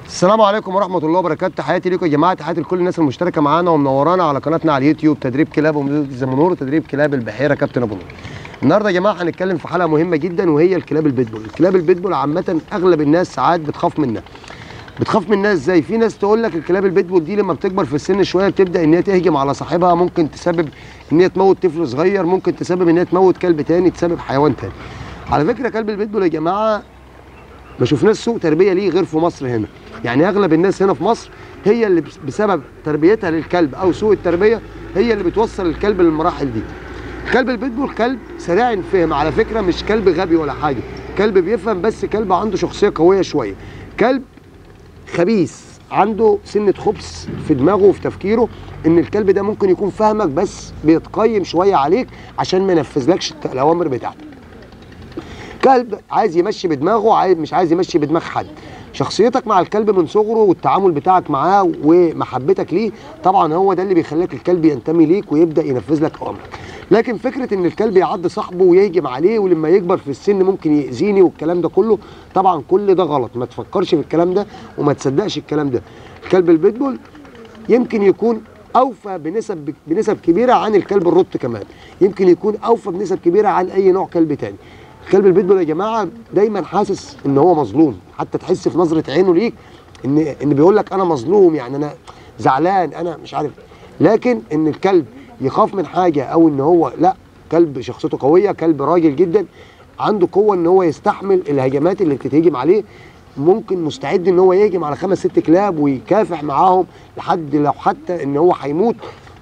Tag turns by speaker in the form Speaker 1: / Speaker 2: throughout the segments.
Speaker 1: السلام عليكم ورحمه الله وبركاته تحياتي لكم يا جماعه تحياتي لكل الناس المشتركه معانا ومنورانا على قناتنا على اليوتيوب تدريب كلاب ومنور وتدريب كلاب البحيره كابتن ابو نور النهارده يا جماعه هنتكلم في حلقه مهمه جدا وهي الكلاب البيتبول الكلاب البيتبول عامه اغلب الناس ساعات بتخاف منها بتخاف منها ازاي في ناس تقول لك الكلاب البيتبول دي لما بتكبر في السن شويه بتبدا ان هي تهجم على صاحبها ممكن تسبب ان هي تموت طفل صغير ممكن تسبب ان هي تموت كلب تاني تسبب حيوان تاني على فكره كلب البيتبول يا جماعه ما شفناش سوء تربيه ليه غير في مصر هنا يعني اغلب الناس هنا في مصر هي اللي بس- بسبب تربيتها للكلب او سوء التربيه هي اللي بتوصل الكلب للمراحل دي كلب البيتبول كلب سريع الفهم على فكره مش كلب غبي ولا حاجه كلب بيفهم بس كلب عنده شخصيه قويه شويه كلب خبيث عنده سنه خبث في دماغه وفي تفكيره ان الكلب ده ممكن يكون فاهمك بس بيتقيم شويه عليك عشان ما ينفذلكش الت- الاوامر بتاعتك كلب عايز يمشي بدماغه عايز مش عايز يمشي بدماغ حد شخصيتك مع الكلب من صغره والتعامل بتاعك معاه ومحبتك ليه طبعا هو ده اللي بيخليك الكلب ينتمي ليك ويبدا ينفذ لك اوامرك لكن فكره ان الكلب يعض صاحبه ويهجم عليه ولما يكبر في السن ممكن يأذيني والكلام ده كله طبعا كل ده غلط ما تفكرش في الكلام ده وما تصدقش الكلام ده الكلب البيتبول يمكن يكون اوفى بنسب بنسب كبيره عن الكلب الرط كمان يمكن يكون اوفى بنسب كبيره عن اي نوع كلب تاني الكلب البيتبول يا جماعه دايما حاسس ان هو مظلوم حتى تحس في نظره عينه ليك ان ان بيقول لك انا مظلوم يعني انا زعلان انا مش عارف لكن ان الكلب يخاف من حاجه او ان هو لا كلب شخصيته قويه كلب راجل جدا عنده قوه ان هو يستحمل الهجمات اللي بتتهجم عليه ممكن مستعد ان هو يهجم على خمس ست كلاب ويكافح معاهم لحد لو حتى ان هو هيموت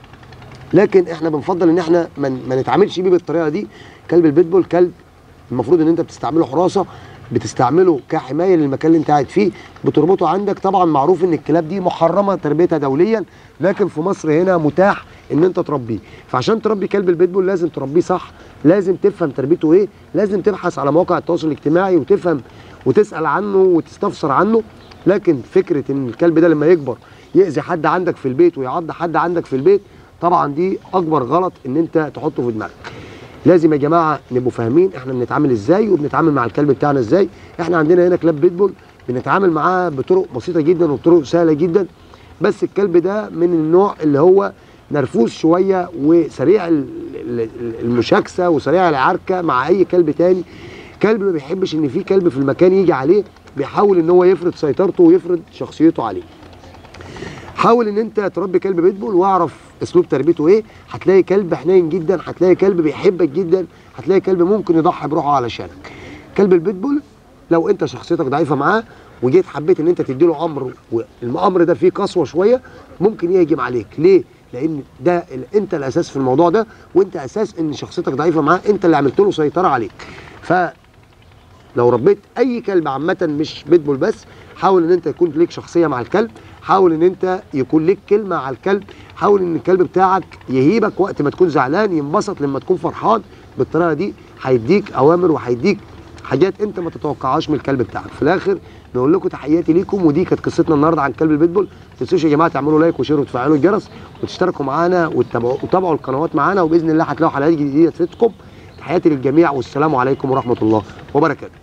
Speaker 1: لكن احنا بنفضل ان احنا ما ما نتعاملش بيه بالطريقه دي كلب البيتبول كلب المفروض ان انت بتستعمله حراسه بتستعمله كحمايه للمكان اللي انت قاعد فيه بتربطه عندك طبعا معروف ان الكلاب دي محرمه تربيتها دوليا لكن في مصر هنا متاح ان انت تربيه فعشان تربي كلب البيتبول لازم تربيه صح لازم تفهم تربيته ايه لازم تبحث على مواقع التواصل الاجتماعي وتفهم وتسال عنه وتستفسر عنه لكن فكره ان الكلب ده لما يكبر يأذي حد عندك في البيت ويعض حد عندك في البيت طبعا دي اكبر غلط ان انت تحطه في دماغك لازم يا جماعه نبقوا فاهمين احنا بنتعامل ازاي وبنتعامل مع الكلب بتاعنا ازاي احنا عندنا هنا كلاب بيتبول بنتعامل معاه بطرق بسيطه جدا وبطرق سهله جدا بس الكلب ده من النوع اللي هو نرفوز شويه وسريع ال- ال- ال- المشاكسه وسريع العركه مع اي كلب تاني كلب ما بيحبش ان في كلب في المكان يجي عليه بيحاول ان هو يفرض سيطرته ويفرض شخصيته عليه حاول ان انت تربي كلب بيتبول واعرف اسلوب تربيته ايه هتلاقي كلب حنين جدا هتلاقي كلب بيحبك جدا هتلاقي كلب ممكن يضحي بروحه علشانك كلب البيتبول لو انت شخصيتك ضعيفه معاه وجيت حبيت ان انت تديله امر والامر ده فيه قسوه شويه ممكن يهجم عليك ليه لان ده ال- انت الاساس في الموضوع ده وانت اساس ان شخصيتك ضعيفه معاه انت اللي عملت له سيطره عليك ف لو ربيت اي كلب عامه مش بيتبول بس حاول ان انت يكون ليك شخصيه مع الكلب حاول ان انت يكون ليك كلمه على الكلب حاول ان الكلب بتاعك يهيبك وقت ما تكون زعلان ينبسط لما تكون فرحان بالطريقه دي هيديك اوامر وهيديك حاجات انت ما تتوقعهاش من الكلب بتاعك في الاخر نقول لكم تحياتي ليكم ودي كانت قصتنا النهارده عن كلب البيتبول ما تنسوش يا جماعه تعملوا لايك وشير وتفعلوا الجرس وتشتركوا معانا وتتابعوا وتابعوا القنوات معانا وباذن الله هتلاقوا حلقات جديده تفيدكم تحياتي للجميع والسلام عليكم ورحمه الله وبركاته